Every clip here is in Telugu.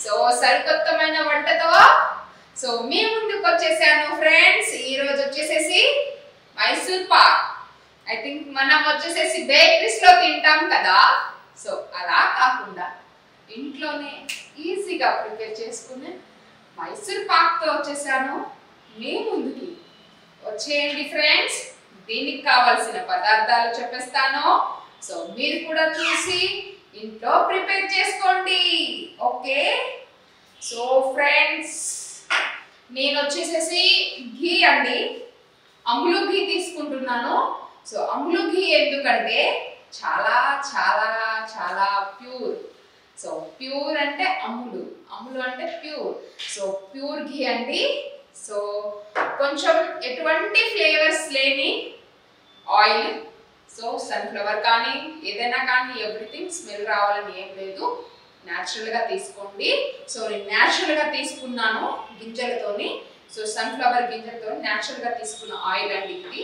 సో సరికొత్తమైన వంటతో సో మీ ముందుకు వచ్చేసాను ఫ్రెండ్స్ ఈ రోజు వచ్చేసేసి మైసూర్ పాక్ ఐ థింక్ మనం వచ్చేసేసి బేకరీస్ లో తింటాం కదా సో అలా కాకుండా ఇంట్లోనే ఈజీగా ప్రిపేర్ చేసుకునే మైసూర్ పాక్ తో వచ్చేసాను మీ ముందుకి వచ్చేయండి ఫ్రెండ్స్ దీనికి కావాల్సిన పదార్థాలు చెప్పేస్తాను సో మీరు కూడా చూసి ఇంట్లో ప్రిపేర్ చేసుకోండి ఓకే సో ఫ్రెండ్స్ నేను వచ్చేసేసి ఘీ అండి అములు ఘీ తీసుకుంటున్నాను సో అములు ఘీ ఎందుకంటే చాలా చాలా చాలా ప్యూర్ సో ప్యూర్ అంటే అమ్ములు అమ్ములు అంటే ప్యూర్ సో ప్యూర్ ఘీ అండి సో కొంచెం ఎటువంటి ఫ్లేవర్స్ లేని ఆయిల్ సో సన్ఫ్లవర్ కానీ ఏదైనా కానీ ఎవ్రీథింగ్ స్మెల్ రావాలని ఏం లేదు న్యాచురల్ గా తీసుకోండి సో నేను న్యాచురల్ గా తీసుకున్నాను గింజలతోని సో సన్ఫ్లవర్ గింజలతో న్యాచురల్ గా తీసుకున్న ఆయిల్ అండి ఇది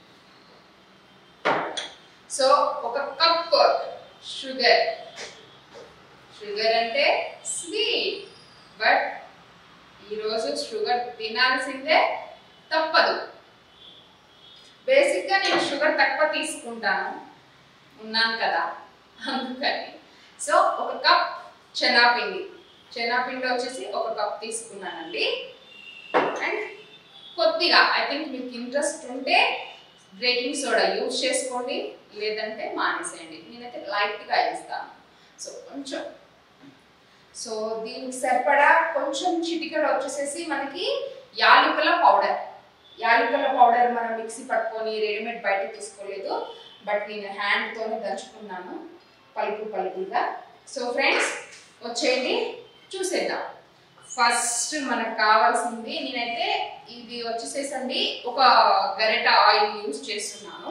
సో ఒక కప్ షుగర్ షుగర్ అంటే స్వీట్ బట్ ఈరోజు షుగర్ తినాల్సిందే తప్పదు బేసిక్గా నేను షుగర్ తక్కువ తీసుకుంటాను ఉన్నాను కదా అందుకని సో ఒక కప్ చెనాపిండి చెనాపిండి వచ్చేసి ఒక కప్ తీసుకున్నానండి అండ్ కొద్దిగా ఐ థింక్ మీకు ఇంట్రెస్ట్ ఉంటే బేకింగ్ సోడా యూజ్ చేసుకోండి లేదంటే మానేసేయండి నేనైతే లైట్గా వేస్తాను సో కొంచెం సో దీనికి సరిపడా కొంచెం చిటికడ వచ్చేసేసి మనకి యాలకుల పౌడర్ యాలకుల పౌడర్ మనం మిక్సీ పట్టుకొని రెడీమేడ్ బయట తీసుకోలేదు బట్ నేను హ్యాండ్తోనే దంచుకున్నాను పలుకు పలుకుగా సో ఫ్రెండ్స్ వచ్చేయండి చూసేద్దాం ఫస్ట్ మనకు కావాల్సింది నేనైతే ఇది వచ్చేసేసండి ఒక గరిట ఆయిల్ యూజ్ చేస్తున్నాను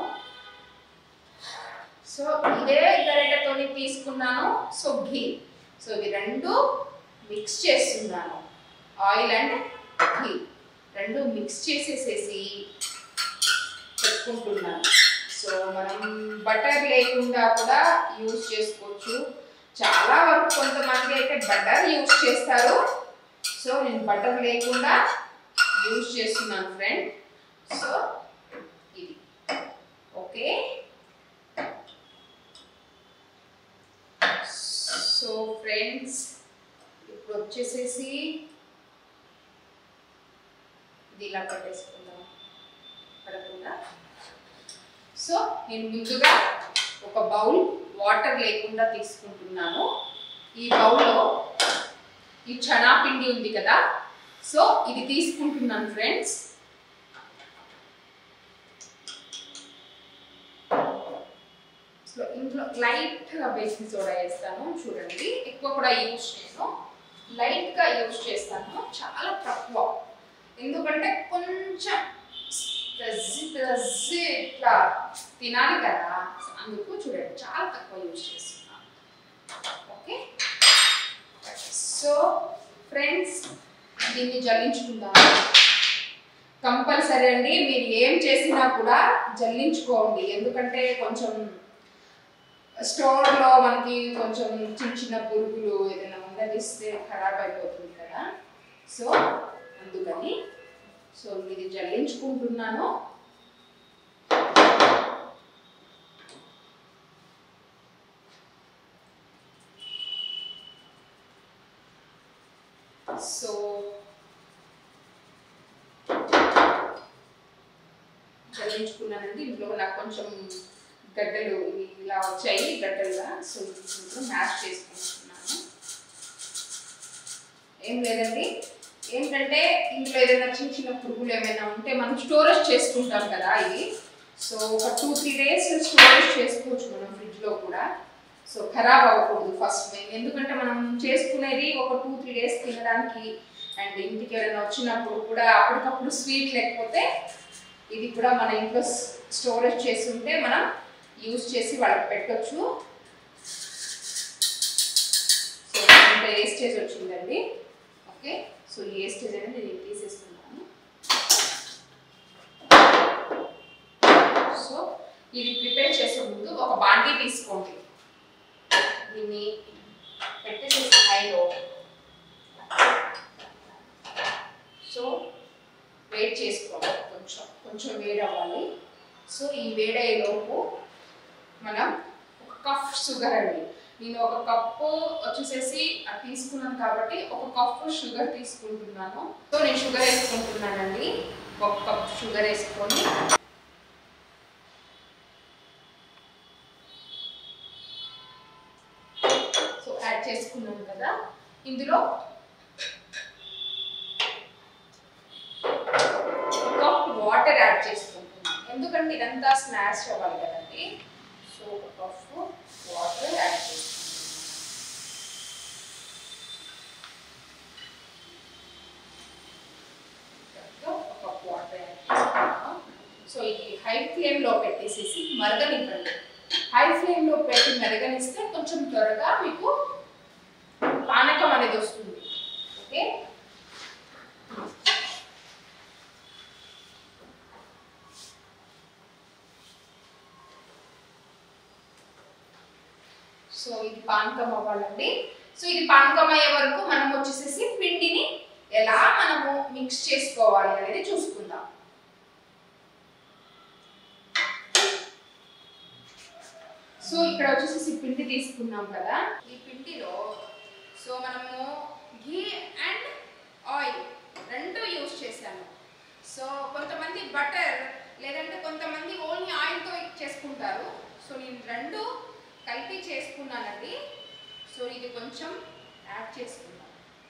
సో ఇదే గరిటతోని తీసుకున్నాను సో ఘీ సో ఇవి రెండు మిక్స్ చేస్తున్నాను ఆయిల్ అండ్ ఘీ రెండు మిక్స్ చేసేసేసి పెట్టుకుంటున్నాను సో మనం బటర్ లేకుండా కూడా యూజ్ చేసుకోవచ్చు చాలా వరకు కొంతమంది అయితే బటర్ యూజ్ చేస్తారు సో నేను బటర్ లేకుండా యూజ్ చేస్తున్నాను ఫ్రెండ్ సో ఇది ఓకే సో ఫ్రెండ్స్ ఇప్పుడు వచ్చేసేసి ఇది ఇలా పట్టేసుకుందాం పడకుండా సో నేను ముందుగా ఒక బౌల్ వాటర్ లేకుండా తీసుకుంటున్నాను ఈ బౌల్లో ఈ చనా పిండి ఉంది కదా సో ఇది తీసుకుంటున్నాను ఫ్రెండ్స్ సో ఇంట్లో లైట్గా బేకింగ్ సోడా వేస్తాను చూడండి ఎక్కువ కూడా యూజ్ చేయను లైట్గా యూజ్ చేస్తాను చాలా తక్కువ ఎందుకంటే కొంచెం రజ్జి రజ్జి ఇట్లా తినాలి కదా అందుకు చూడండి చాలా తక్కువ యూజ్ చేస్తున్నాను ఓకే సో ఫ్రెండ్స్ దీన్ని జల్లించుకుందాం కంపల్సరీ అండి మీరు ఏం చేసినా కూడా జల్లించుకోండి ఎందుకంటే కొంచెం స్టోర్లో మనకి కొంచెం చిన్న చిన్న పురుగులు ఏదైనా ఉండదిస్తే ఖరాబ్ అయిపోతుంది కదా సో అందుకని సో ఇది జల్లించుకుంటున్నాను సో జల్లించుకున్నానండి ఇంట్లో నాకు కొంచెం గడ్డలు ఇలా వచ్చాయి గడ్డలుగా సో ఇప్పుడు మ్యాష్ చేసుకుంటున్నాను ఏం లేదండి ఏంటంటే ఇందులో ఏదైనా చిన్న చిన్న పురుగులు ఏమైనా ఉంటే మనం స్టోరేజ్ చేసుకుంటాం కదా ఇది సో ఒక టూ త్రీ డేస్ స్టోరేజ్ చేసుకోవచ్చు మనం ఫ్రిడ్జ్లో కూడా సో ఖరాబ్ అవ్వకూడదు ఫస్ట్ మెయిన్ ఎందుకంటే మనం చేసుకునేది ఒక టూ త్రీ డేస్ తినడానికి అండ్ ఇంటికి ఎవరైనా వచ్చినప్పుడు కూడా అప్పటికప్పుడు స్వీట్ లేకపోతే ఇది కూడా మన ఇంట్లో స్టోరేజ్ చేసి ఉంటే మనం యూజ్ చేసి వాళ్ళకి పెట్టొచ్చు సో ఇంత వేస్టేజ్ వచ్చిందండి ఓకే సో ఈ వేస్టేజ్ అనేది నేను తీసేస్తున్నాను సో ఇది ప్రిపేర్ చేసే ముందు ఒక బాండీ తీసుకోండి దీన్ని పెట్టేసేసి హైలో కొంచెం కొంచెం వేడి అవ్వాలి సో ఈ వేడయ్యేలోపు మనం ఒక కప్ షుగర్ అండి నేను ఒక కప్పు వచ్చేసేసి అది తీసుకున్నాను కాబట్టి ఒక కప్పు షుగర్ తీసుకుంటున్నాను సో నేను షుగర్ వేసుకుంటున్నానండి ఒక కప్ షుగర్ వేసుకొని సో యాడ్ చేసుకున్నాను కదా ఇందులో కప్ వాటర్ యాడ్ చేసుకుంటున్నాను ఎందుకంటే ఇదంతా స్మాష్ అవ్వాలి కదండి సో ఒక కప్ వాటర్ యాడ్ చేసుకుంటున్నాను ఇంకా ఒక కప్ వాటర్ యాడ్ చేసుకుంటున్నాను సో ఇది హై ఫ్లేమ్లో పెట్టేసేసి మరగనివ్వండి హై ఫ్లేమ్లో పెట్టి మెరగనిస్తే కొంచెం త్వరగా మీకు పానకం అనేది వస్తుంది ఓకే సో ఇది పానకం అవ్వాలండి సో ఇది పానకం అయ్యే వరకు మనం వచ్చేసేసి పిండిని ఎలా మనము మిక్స్ చేసుకోవాలి అనేది చూసుకుందాం సో ఇక్కడ వచ్చేసి పిండి తీసుకున్నాం కదా ఈ పిండిలో సో మనము ఘీ అండ్ ఆయిల్ రెండు యూజ్ చేశాము సో కొంతమంది బటర్ లేదంటే కొంతమంది ఓన్లీ ఆయిల్తో చేసుకుంటారు సో నేను రెండు కలిపి చేసుకున్నానండి సో ఇది కొంచెం యాడ్ చేసుకున్నాను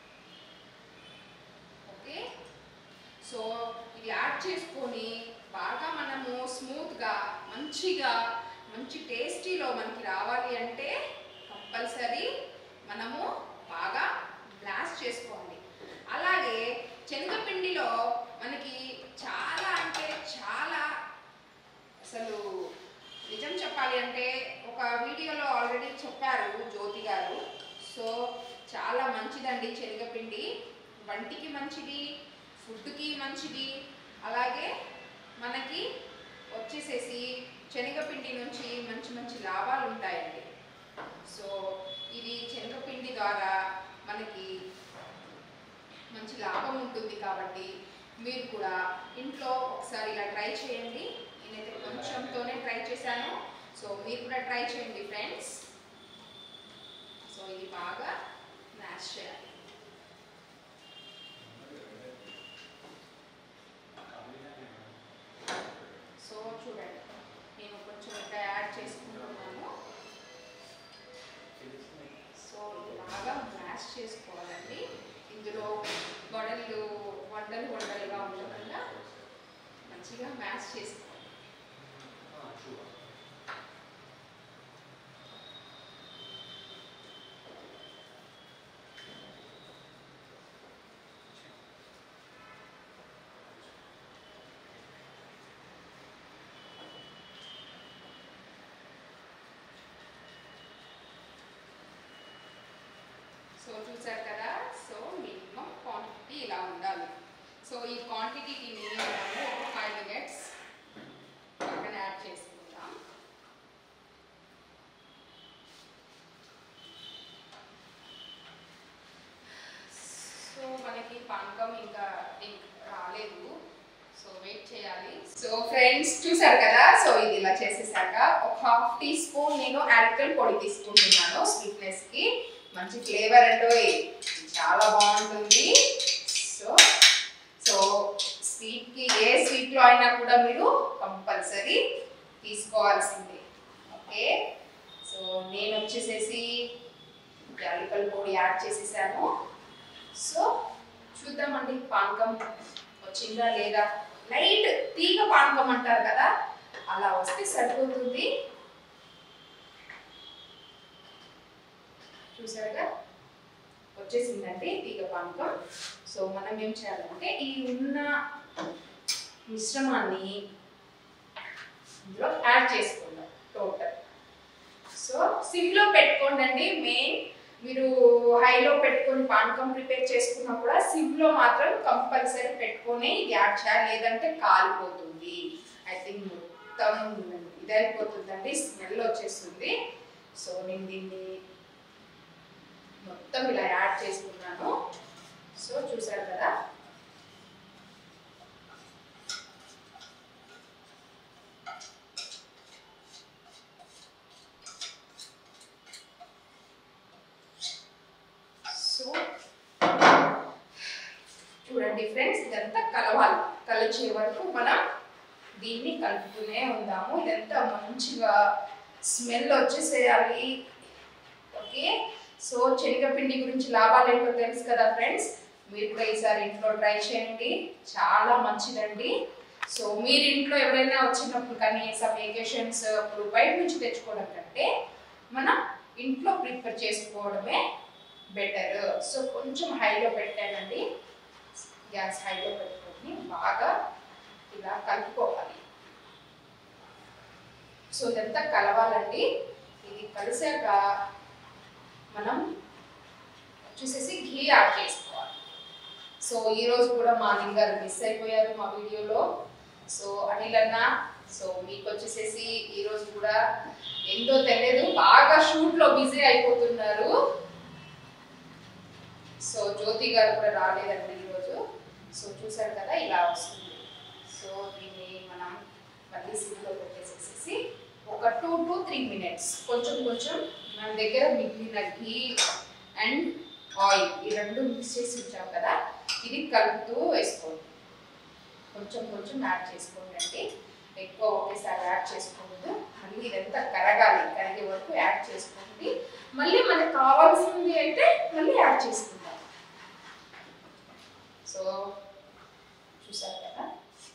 ఓకే సో ఇది యాడ్ చేసుకొని బాగా మనము స్మూత్గా మంచిగా మంచి టేస్టీలో మనకి రావాలి అంటే కంపల్సరీ మనము బాగా బ్లాస్ట్ చేసుకోవాలి అలాగే శనగపిండిలో మనకి చాలా అంటే చాలా అసలు నిజం చెప్పాలి అంటే ఒక వీడియోలో ఆల్రెడీ చెప్పారు జ్యోతి గారు సో చాలా మంచిదండి శనగపిండి వంటికి మంచిది ఫుడ్కి మంచిది అలాగే మనకి వచ్చేసేసి శనగపిండి నుంచి మంచి మంచి లాభాలు ఉంటాయండి సో ఇది శనగపిండి ద్వారా మనకి మంచి లాభం ఉంటుంది కాబట్టి మీరు కూడా ఇంట్లో ఒకసారి ఇలా ట్రై చేయండి నేనైతే కొంచెంతోనే ట్రై చేశాను సో మీరు కూడా ట్రై చేయండి ఫ్రెండ్స్ సో ఇది బాగా మ్యాష్ చేయాలి సో చూడండి నేను కొంచెం ఇంకా యాడ్ చేసుకుంటున్నాను సో ఇది బాగా మ్యాష్ చేసుకోవాలండి ఇందులో గొడలు వండలు వండలుగా ఉండకుండా మంచిగా మ్యాష్ చేసుకోవాలి సో చూసారు కదా సో మినిమం క్వాంటిటీ ఇలా ఉండాలి సో ఈ క్వాంటిటీని మనము ఒక ఫైవ్ మినిట్స్ పక్కన యాడ్ చేసుకుందాం సో మనకి పానకం ఇంకా ఇంక్ రాలేదు సో వెయిట్ చేయాలి సో ఫ్రెండ్స్ చూసారు కదా సో ఇది ఇలా చేసేసాక ఒక హాఫ్ టీ స్పూన్ నేను ఆల్కల్ పొడి తీసుకుంటున్నాను స్వీట్నెస్ కి మంచి ఫ్లేవర్ అంటో చాలా బాగుంటుంది సో సో స్వీట్ కి ఏ స్వీట్ లో అయినా కూడా మీరు కంపల్సరీ తీసుకోవాల్సిందే ఓకే సో నేను వచ్చేసేసి యాలకల్ పొడి యాడ్ చేసేసాను సో చూద్దామండి పానకం వచ్చిందా లేదా లైట్ తీగ పానకం అంటారు కదా అలా వస్తే సరిపోతుంది చూసారుగా వచ్చేసిందండి తీగ పానకం సో మనం ఏం చేయాలంటే ఈ ఉన్న మిశ్రమాన్ని ఇందులో యాడ్ చేసుకుందాం టోటల్ సో సిమ్లో పెట్టుకోండి మెయిన్ మీరు హైలో పెట్టుకొని పానకం ప్రిపేర్ చేసుకున్నా కూడా సిమ్లో మాత్రం కంపల్సరీ పెట్టుకొని ఇది యాడ్ చేయాలి లేదంటే కాలిపోతుంది ఐ థింక్ మొత్తం ఇదైపోతుందండి స్మెల్ వచ్చేస్తుంది సో నేను దీన్ని మొత్తం ఇలా యాడ్ చేసుకున్నాను సో చూసారు కదా చూడండి ఫ్రెండ్స్ ఇదంతా కలవాలి కలిచే వరకు మనం దీన్ని కలుపుతూనే ఉందాము ఇదంతా మంచిగా స్మెల్ వచ్చేసేయాలి ఓకే సో శనగపిండి గురించి లాభాలు ఏంటో తెలుసు కదా ఫ్రెండ్స్ మీరు కూడా ఈసారి ఇంట్లో ట్రై చేయండి చాలా మంచిదండి సో మీరు ఇంట్లో ఎవరైనా వచ్చినప్పుడు కానీ సమ్ వెకేషన్స్ అప్పుడు బయట నుంచి తెచ్చుకోవడం కంటే మనం ఇంట్లో ప్రిపేర్ చేసుకోవడమే బెటర్ సో కొంచెం హైలో పెట్టానండి గ్యాస్ హైలో పెట్టుకొని బాగా ఇలా కలుపుకోవాలి సో ఇదంతా కలవాలండి ఇది కలిసాక మనం వచ్చేసేసి ఘీ యాడ్ చేసుకోవాలి సో ఈ రోజు కూడా మా అనిల్ గారు మిస్ అయిపోయారు మా వీడియోలో సో అనిల్ అన్న సో మీకు వచ్చేసేసి ఈ రోజు కూడా ఎంతో తెలియదు బాగా షూట్ లో బిజీ అయిపోతున్నారు సో జ్యోతి గారు కూడా రాలేదండి ఈరోజు సో చూసారు కదా ఇలా వస్తుంది సో దీన్ని మనం మళ్ళీ సిమ్లో పెట్టేసేసి ఒక టూ టు త్రీ మినిట్స్ కొంచెం కొంచెం మన దగ్గర మిగిలిన ఘీ అండ్ ఆయిల్ ఈ రెండు మిక్స్ చేసి ఉంచాం కదా ఇది కలుపుతూ వేసుకోండి కొంచెం కొంచెం యాడ్ చేసుకోండి అండి ఎక్కువ ఒకేసారి యాడ్ చేసుకోవద్దు మళ్ళీ ఇదంతా కరగాలి కరిగే వరకు యాడ్ చేసుకోండి మళ్ళీ మనకు కావాల్సింది అయితే మళ్ళీ యాడ్ చేసుకుందాం సో చూసారు కదా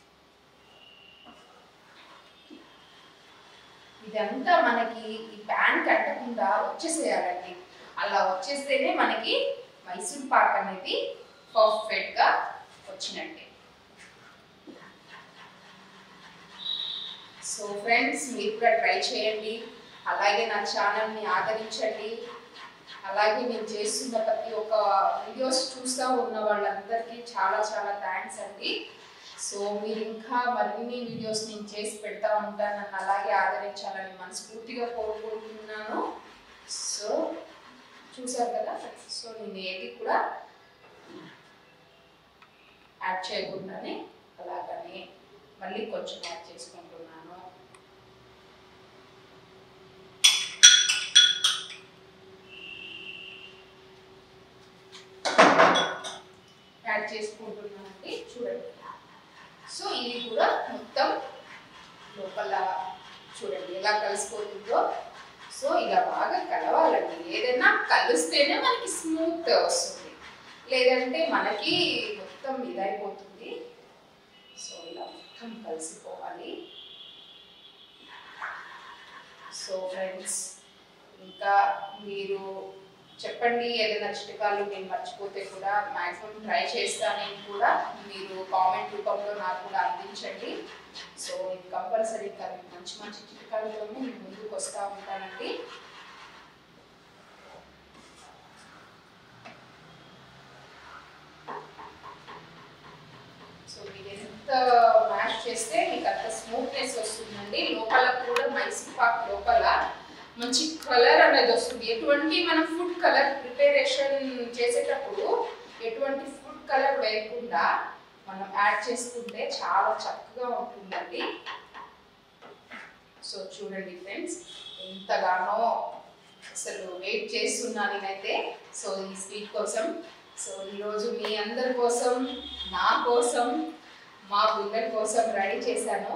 ఇదంతా మనకి ఈ ప్యాన్ కట్టకుండా వచ్చేసేయాలండి అలా వచ్చేస్తేనే మనకి మైసూర్ పాక్ అనేది పర్ఫెక్ట్ గా వచ్చినట్టే సో ఫ్రెండ్స్ మీరు కూడా ట్రై చేయండి అలాగే నా ఛానల్ని ఆదరించండి అలాగే నేను చేస్తున్న ప్రతి ఒక్క వీడియోస్ చూస్తూ ఉన్న వాళ్ళందరికీ చాలా చాలా థ్యాంక్స్ అండి సో మీరు ఇంకా మరిన్ని వీడియోస్ నేను చేసి పెడతా ఉంటాను నన్ను అలాగే ఆదరించాలని మనస్ఫూర్తిగా కోరుకుంటున్నాను సో చూసారు కదా సో నేను ఏది కూడా యాడ్ చేయకుండానే అలాగనే మళ్ళీ కొంచెం యాడ్ చేసుకుంటున్నాను యాడ్ చేసుకుంటున్నానండి చూడండి సో ఇది కూడా మొత్తం లోపల చూడండి ఎలా కలిసిపోతుందో సో ఇలా బాగా కలవాలండి ఏదైనా కలిస్తేనే మనకి స్మూత్ వస్తుంది లేదంటే మనకి మొత్తం ఇదైపోతుంది సో ఇలా మొత్తం కలిసిపోవాలి సో ఫ్రెండ్స్ ఇంకా మీరు చెప్పండి ఏదైనా చిట్కాలు నేను మర్చిపోతే కూడా మ్యాక్సిమం ట్రై చేస్తానని కూడా మీరు కామెంట్ రూపంలో నాకు కూడా అందించండి సో నేను కంపల్సరీగా మంచి మంచి చిట్కాలతో నేను ముందుకు వస్తూ ఉంటానండి సో మీరు ఎంత మ్యాష్ చేస్తే మీకు అంత స్మూత్నెస్ వస్తుందండి లోపల కూడా మైసూర్ పాక్ లోపల మంచి కలర్ అనేది వస్తుంది ఎటువంటి మనం ఫుడ్ కలర్ ప్రిపరేషన్ చేసేటప్పుడు ఎటువంటి ఫుడ్ కలర్ వేయకుండా మనం యాడ్ చేసుకుంటే చాలా చక్కగా ఉంటుందండి సో చూడండి ఫ్రెండ్స్ ఎంతగానో అసలు వెయిట్ చేస్తున్నా నేనైతే సో ఈ స్వీట్ కోసం సో ఈరోజు మీ అందరి కోసం నా కోసం మా పిల్లల కోసం రెడీ చేశాను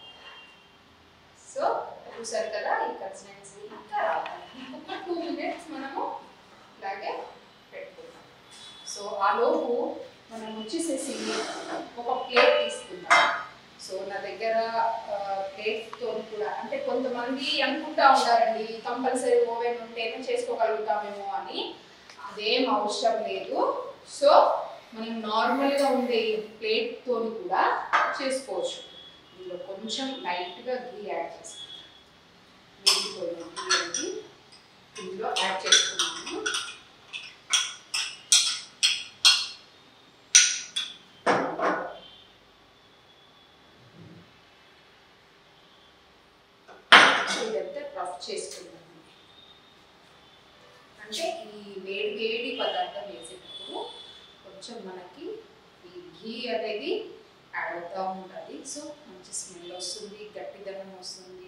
సో చూసారు కదా ఈ కన్సిస్టెన్సీ ఇంకా రావాలి ఇంకొక టూ మినిట్స్ మనము ఇలాగే పెట్టుకుందాం సో ఆ లోపు మనం వచ్చేసేసి ఒక ప్లేట్ తీసుకుందాం సో నా దగ్గర ప్లేట్తో కూడా అంటే కొంతమంది అనుకుంటా ఉంటారండి కంపల్సరీ ఓవెన్ ఉంటేనే చేసుకోగలుగుతామేమో అని అదేం అవసరం లేదు సో మనం నార్మల్గా ఉండే ఈ ప్లేట్తో కూడా చేసుకోవచ్చు ఇందులో కొంచెం లైట్గా ఘీ యాడ్ చేస్తాం వేగిపోయిన ఘీ అనేది ఇందులో యాడ్ చేసుకున్నాము ఇదంతా రఫ్ చేసుకున్నాము అంటే ఈ వేడి వేడి పదార్థం వేసేటప్పుడు కొంచెం మనకి ఈ ఘీ అనేది యాడ్ అవుతూ ఉంటుంది సో మంచి స్మెల్ వస్తుంది గట్టిదనం వస్తుంది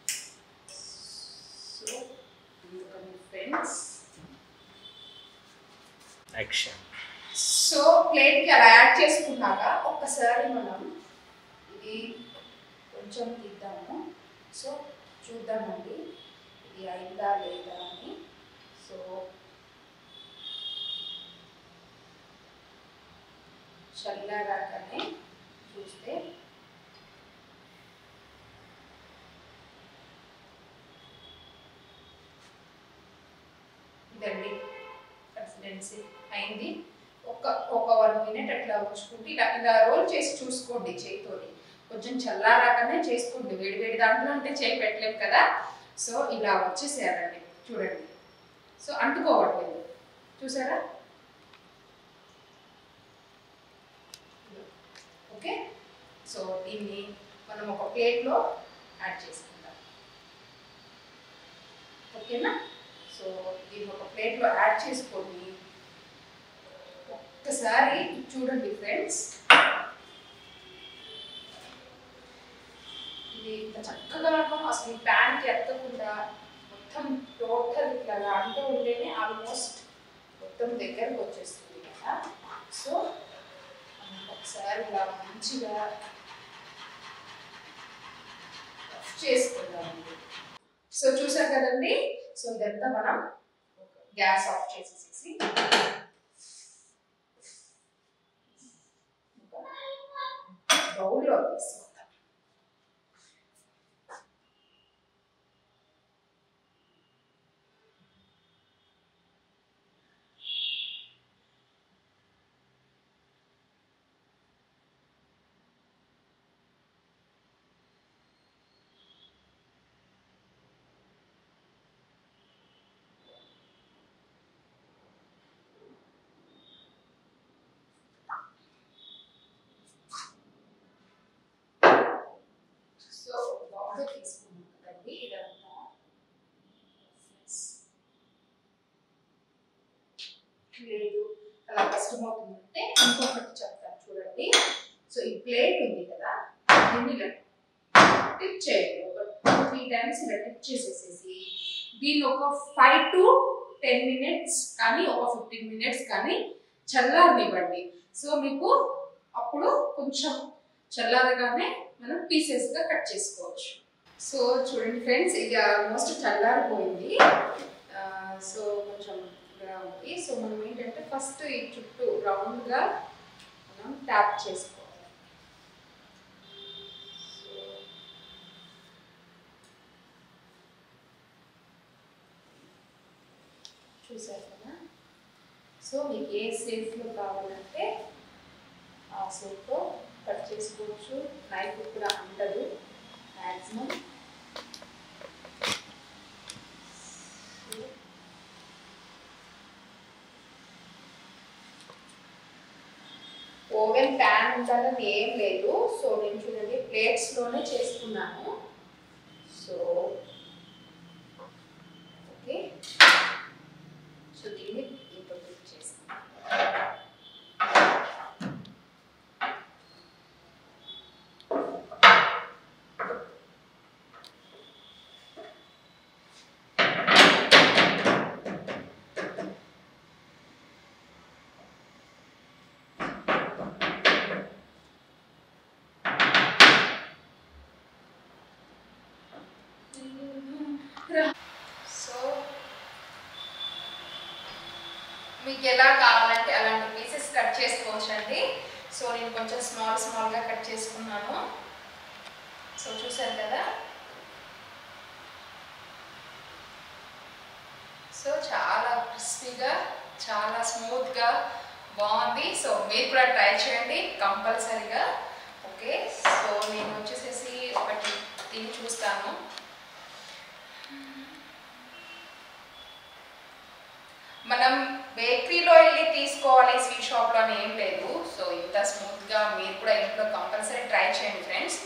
సో అందుకని ఫ్రెండ్స్ యాక్షన్ సో ప్లేట్కి అలా యాడ్ చేసుకున్నాక ఒక్కసారి మనం ఇది కొంచెం తీద్దాము సో చూద్దామండి ఇది అయిందా లేదా అని సో చల్లారాకనే చూస్తే ఇదండి కన్సిస్టెన్సీ అయింది ఒక ఒక వన్ మినిట్ అట్లా ఉంచుకుంటే ఇలా ఇలా రోల్ చేసి చూసుకోండి చేయితోని కొంచెం చల్లారాకనే చేసుకోండి వేడి వేడి దాంట్లో అంటే చేయి పెట్టలేము కదా సో ఇలా వచ్చేసేయాలండి చూడండి సో అంటుకోవట్లేదు చూసారా ఓకే సో దీన్ని మనం ఒక ప్లేట్లో యాడ్ చేసుకుందాం ఓకేనా సో దీన్ని ఒక ప్లేట్లో యాడ్ చేసుకొని ఒక్కసారి చూడండి ఫ్రెండ్స్ ఇది ఇంత చక్కగా అసలు ఈ ప్యాన్కి ఎత్తకుండా మొత్తం టోటల్ ఇట్లా అంటూ ఉంటేనే ఆల్మోస్ట్ మొత్తం దగ్గరకు వచ్చేస్తుంది కదా సో మనం ఒకసారి ఇలా మంచిగా రఫ్ చేసుకుందామండి సో చూసారు కదండి సో ఇదంతా మనం గ్యాస్ ఆఫ్ చేసేసి బౌల్లో తీసుకుందాం సో బౌల్లో తీసుకున్నాం కదండి ఇదంతా లేదు అలా కష్టమవుతుందంటే ఇంకొకటి చెప్తాను చూడండి సో ఈ ప్లేట్ ఉంది కదా దీన్ని ఇలా టిప్ చేయండి ఒక త్రీ టైమ్స్ ఇలా టిప్ చేసేసేసి దీన్ని ఒక ఫైవ్ టు టెన్ మినిట్స్ కానీ ఒక ఫిఫ్టీన్ మినిట్స్ కానీ చల్లారనివ్వండి సో మీకు అప్పుడు కొంచెం చల్లారగానే మనం పీసెస్గా కట్ చేసుకోవచ్చు సో చూడండి ఫ్రెండ్స్ ఇది ఆల్మోస్ట్ చల్లారిపోయింది ఆ, సో కొంచెం ఇలా ఉంది సో మనం ఏంటంటే ఫస్ట్ ఈ చుట్టూ రౌండ్గా మనం ట్యాప్ చేసుకోవాలి సో చూసారు కదా సో మీకు ఏ సేఫ్లో కావాలంటే ఆ సోప్తో కట్ చేసుకోవచ్చు నైఫ్ కూడా అంటదు మ్యాక్సిమం ఓవెన్ ప్యాన్ ఉండాలని ఏం లేదు సో నేను చూడండి ప్లేట్స్లోనే చేసుకున్నాను సో ఓకే సో దీన్ని దీంట్లో క్లిక్ చేస్తాను సో మీకు ఎలా కావాలంటే అలాంటి పీసెస్ కట్ చేసుకోవచ్చు అండి సో నేను కొంచెం స్మాల్ స్మాల్గా కట్ చేసుకున్నాను సో చూసారు కదా సో చాలా క్రిస్పీగా చాలా స్మూత్గా బాగుంది సో మీరు కూడా ట్రై చేయండి కంపల్సరీగా ఓకే సో నేను వచ్చేసేసి ఒకటి తిని చూస్తాను మనం బేకరీలో వెళ్ళి తీసుకోవాలి స్వీట్ షాప్లో అని ఏం లేదు సో ఇంత స్మూత్గా మీరు కూడా ఇంట్లో కంపల్సరీ ట్రై చేయండి ఫ్రెండ్స్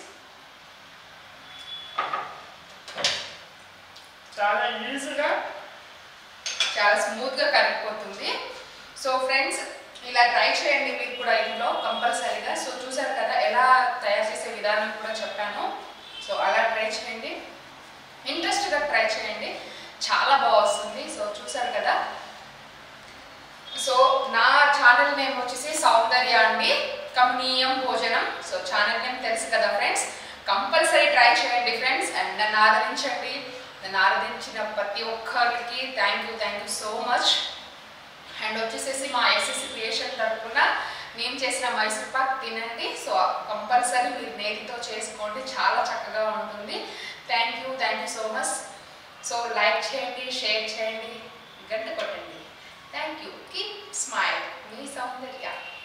చాలా ఈజీగా చాలా స్మూత్గా కరిగిపోతుంది సో ఫ్రెండ్స్ ఇలా ట్రై చేయండి మీరు కూడా ఇంట్లో కంపల్సరీగా సో చూసారు కదా ఎలా తయారు చేసే విధానం కూడా చెప్పాను సో అలా ట్రై చేయండి ఇంట్రెస్ట్గా ట్రై చేయండి చాలా బాగా వస్తుంది సో చూసారు కదా సో నా ఛానల్ నేమ్ వచ్చేసి ట్రై చేయండి ఫ్రెండ్స్ అండ్ నన్ను ఆదరించండి నన్ను ఆరాధించిన ప్రతి ఒక్కరికి thank you thank you so much and వచ్చేసేసి మా ఎస్ఎస్సి క్రియేషన్ తరఫున మేము చేసిన మైసూర్ పాక్ తినండి సో కంపల్సరీ మీరు నేతితో చేసుకోండి చాలా చక్కగా ఉంటుంది thank you thank you so much so like చేయండి షేర్ చేయండి గంట కొట్టండి థ్యాంక్ యూ కీప్ స్మైల్ మీ సౌందర్య